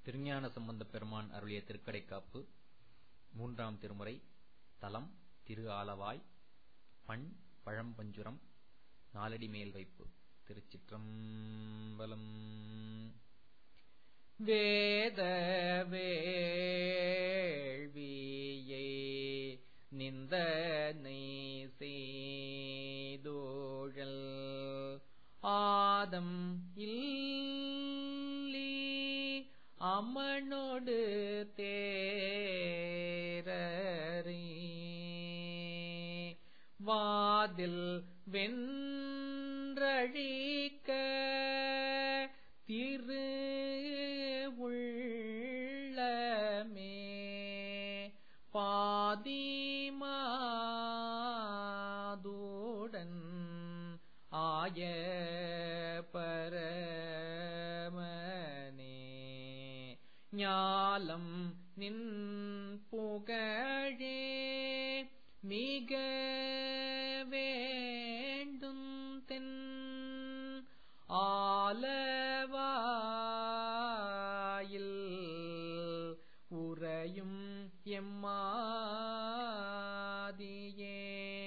திருஞான சம்பந்தப் பெருமான் அருளிய திருக்கடைக்காப்பு மூன்றாம் திருமுறை தலம் திரு ஆலவாய் பண் பழம்பஞ்சுரம் நாலடி மேல் வைப்பு திருச்சிற்றம்பலம் வேத வேள்வியை நிந்தனை செய்தோழல் ஆதம் இல்லி அமனோடு தேரறி வாதில் வென்றழிக்க திரு உள்ளமே பாதிமாதுடன் ஆய பரமனே ஞாலம் நின் புகழே மிக வேண்டும் தென் ஆலவாயில் உறையும் எம்மாதியே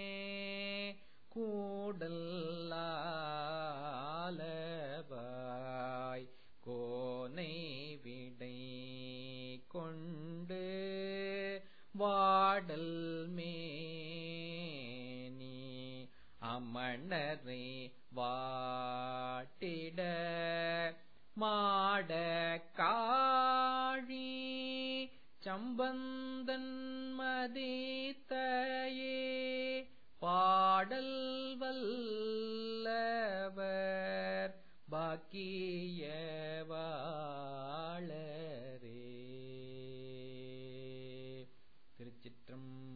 கூடல்லாலவாய் கோனை விடை கொண்டு வாடல் மேனி அமணரை வாட்டிட மாட காழி சம்பந்தன் மதித்தையே பாடல் வல்லவர் பாக்கியவாளரே திருச்சிற்றம்